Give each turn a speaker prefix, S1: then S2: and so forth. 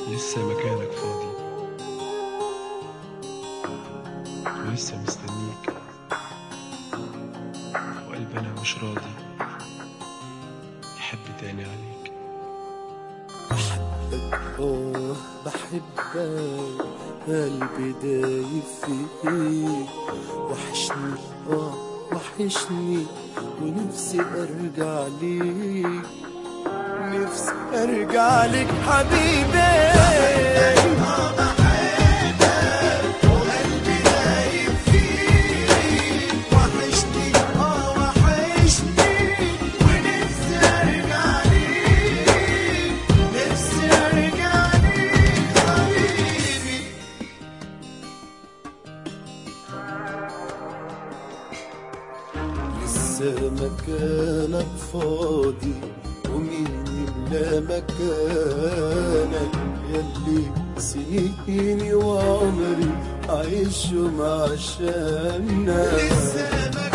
S1: لسه مكانك فاضي ولسه مستنيك وقلبي انا مش راضي يحب تاني عليك
S2: آه بحبك قلبي دايب فيك وحشني آه وحشني ونفسي أرجع ليك نفسي أرجع لك حبيبي وحشني آه وحشني ونفسي أرجع ليك نفسي أرجع ليك حبيبي لسه مكانك فاضي ومين يملى مكانك يلي سنيني وعمري عايشهم عشانك لسه